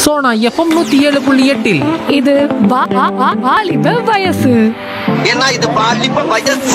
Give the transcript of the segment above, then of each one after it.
Sona FM நூத்தி ஏழு புள்ளி எட்டில் இது வா- வா- வா- வாலிப வயசு ஏன்னா இது பாலிப்ப வயசு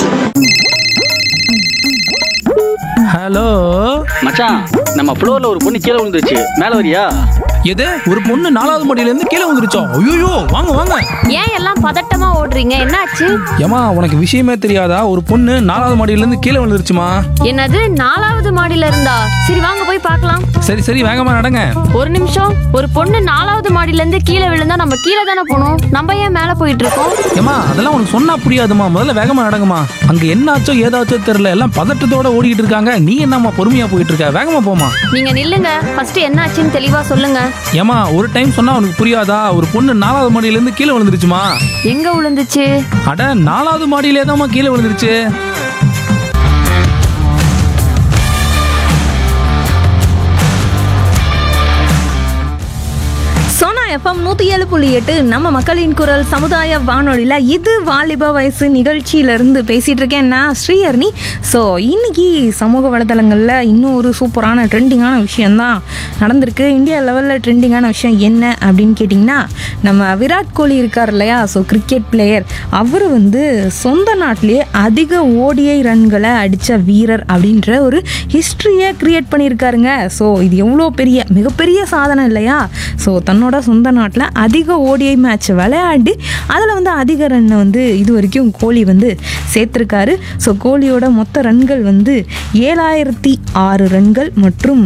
ஹலோ மச்சான் நம்ம ஃப்ளோர்ல ஒரு பொண்ணு கீழே விழுந்துருச்சு மேல வரியா எது ஒரு பொண்ணு நாலாவது மாடியில இருந்து கீழே வந்துருச்சோ ஐயோ வாங்க வாங்க ஏன் எல்லாம் பதட்டமா ஓடுறீங்க என்னாச்சு ஏமா உனக்கு விஷயமே தெரியாதா ஒரு பொண்ணு நாலாவது மாடியில இருந்து கீழே விழுந்துருச்சுமா என்னது நாலாவது மாடியில இருந்தா சரி வாங்க போய் பார்க்கலாம் சரி சரி வேகமா நடங்க ஒரு நிமிஷம் ஒரு பொண்ணு நாலாவது மாடியில இருந்து கீழே விழுந்தா நம்ம கீழே தானே போகணும் நம்ம ஏன் மேல போயிட்டு இருக்கோம் ஏமா அதெல்லாம் உனக்கு சொன்னா புரியாதுமா முதல்ல வேகமா நடங்கம்மா அங்க என்னாச்சோ ஏதாச்சோ தெரியல எல்லாம் பதட்டத்தோட ஓடிக்கிட்டு இருக்காங்க நீ என்னம்மா பொறுமையா போயிட்டு இருக்க வேகமா போமா நீங்க நில்லுங்க ஃபர்ஸ்ட் என்னாச்சுன்னு தெளிவா சொல்லுங்க ஏமா ஒரு டைம் சொன்னா உனக்கு புரியாதா ஒரு பொண்ணு நாலாவது மாடியில இருந்து கீழே விழுந்துருச்சுமா எங்க விழுந்துச்சு அட நாலாவது மாடியிலே தான்மா கீழே விழுந்துருச்சு சோனா எஃப்எம் நூற்றி ஏழு புள்ளி எட்டு நம்ம மக்களின் குரல் சமுதாய வானொலியில் இது வாலிப வயசு நிகழ்ச்சியிலேருந்து பேசிகிட்டு இருக்கேன் நான் ஸ்ரீஹர்னி ஸோ இன்னைக்கு சமூக வலைதளங்களில் இன்னும் ஒரு சூப்பரான ட்ரெண்டிங்கான விஷயந்தான் நடந்திருக்கு இந்தியா லெவலில் ட்ரெண்டிங்கான விஷயம் என்ன அப்படின்னு கேட்டிங்கன்னா நம்ம விராட் கோலி இருக்கார் இல்லையா ஸோ கிரிக்கெட் பிளேயர் அவர் வந்து சொந்த நாட்டிலேயே அதிக ஓடிஐ ரன்களை அடித்த வீரர் அப்படின்ற ஒரு ஹிஸ்ட்ரியை கிரியேட் பண்ணியிருக்காருங்க ஸோ இது எவ்வளோ பெரிய மிகப்பெரிய சாதனை இல்லையா ஸோ தன்னோட சொந்த நாட்டில் அதிக ஓடிஐ மேட்ச் விளையாடி அதில் வந்து அதிக ரன்னை வந்து இது வரைக்கும் கோலி வந்து சேர்த்துருக்காரு ஸோ கோலியோட மொத்த ரன்கள் வந்து ஏழாயிரத்தி ஆறு ரன்கள் மற்றும்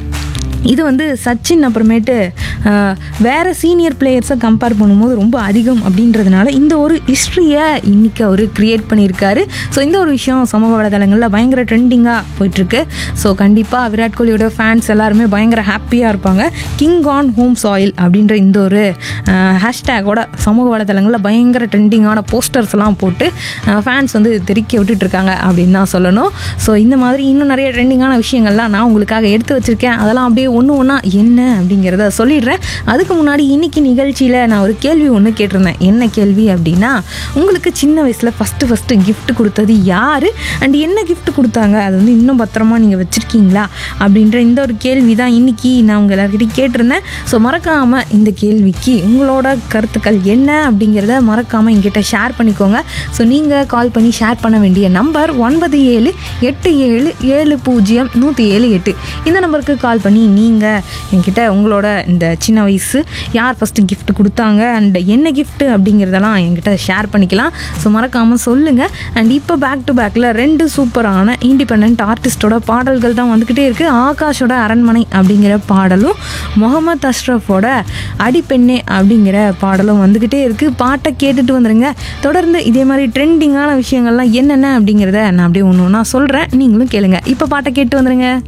இது வந்து சச்சின் அப்புறமேட்டு ஆஹ், வேற சீனியர் பிளேயர்ஸை கம்பேர் பண்ணும்போது ரொம்ப அதிகம் அப்படின்றதுனால இந்த ஒரு ஹிஸ்ட்ரியை இன்னைக்கு அவர் கிரியேட் பண்ணியிருக்காரு ஸோ இந்த ஒரு விஷயம் சமூக வலைதளங்களில் பயங்கர ட்ரெண்டிங்காக போயிட்டுருக்கு ஸோ கண்டிப்பாக விராட் கோலியோட ஃபேன்ஸ் எல்லாருமே பயங்கர ஹாப்பியாக இருப்பாங்க கிங் ஆன் ஹோம் சாயில் அப்படின்ற இந்த ஒரு ஹேஷ்டேக்கோட சமூக வலைதளங்களில் பயங்கர ட்ரெண்டிங்கான போஸ்டர்ஸ்லாம் போட்டு ஃபேன்ஸ் வந்து தெறிக்க விட்டுட்டு இருக்காங்க அப்படின்னு தான் சொல்லணும் ஸோ இந்த மாதிரி இன்னும் நிறைய ட்ரெண்டிங்கான விஷயங்கள்லாம் நான் உங்களுக்காக எடுத்து வச்சிருக்கேன் அதெல்லாம் அப்படியே ஒன்று ஒன்றா என்ன அப்படிங்கிறத சொல்லிடுறேன் அதுக்கு முன்னாடி இன்னைக்கு நிகழ்ச்சியில் நான் ஒரு கேள்வி ஒன்று கேட்டிருந்தேன் என்ன கேள்வி அப்படின்னா உங்களுக்கு சின்ன வயசில் ஃபஸ்ட்டு ஃபஸ்ட்டு gift கொடுத்தது யார் அண்ட் என்ன gift கொடுத்தாங்க அது வந்து இன்னும் பத்திரமா நீங்கள் வச்சுருக்கீங்களா அப்படின்ற இந்த ஒரு கேள்வி தான் இன்னைக்கு நான் உங்கள் எல்லாருக்கிட்டையும் கேட்டிருந்தேன் ஸோ மறக்காமல் இந்த கேள்விக்கு உங்களோட கருத்துக்கள் என்ன அப்படிங்கிறத மறக்காமல் என்கிட்ட ஷேர் பண்ணிக்கோங்க ஸோ நீங்கள் கால் பண்ணி ஷேர் பண்ண வேண்டிய நம்பர் ஒன்பது ஏழு எட்டு ஏழு ஏழு பூஜ்ஜியம் நூற்றி ஏழு எட்டு இந்த நம்பருக்கு கால் பண்ணி நீங்கள் என்கிட்ட உங்களோட இந்த சின்ன வயசு யார் ஃபஸ்ட்டு gift கொடுத்தாங்க அண்ட் என்ன gift அப்படிங்கிறதெல்லாம் என்கிட்ட ஷேர் பண்ணிக்கலாம் ஸோ மறக்காமல் சொல்லுங்கள் அண்ட் இப்போ பேக் டு பேக்கில் ரெண்டு சூப்பரான இண்டிபெண்ட் ஆர்டிஸ்டோட பாடல்கள் தான் வந்துக்கிட்டே இருக்குது ஆகாஷோட அரண்மனை அப்படிங்கிற பாடலும் முகமது அஷ்ரஃபோட அடிப்பெண்ணே அப்படிங்கிற பாடலும் வந்துக்கிட்டே இருக்குது பாட்டை கேட்டுட்டு வந்துருங்க தொடர்ந்து இதே மாதிரி ட்ரெண்டிங்கான விஷயங்கள்லாம் என்னென்ன அப்படிங்கிறத நான் அப்படியே ஒன்று ஒன்றா சொல்கிறேன் நீங்களும் கேளுங்க இப்போ பாட்டை கேட்டு வந்துருங்க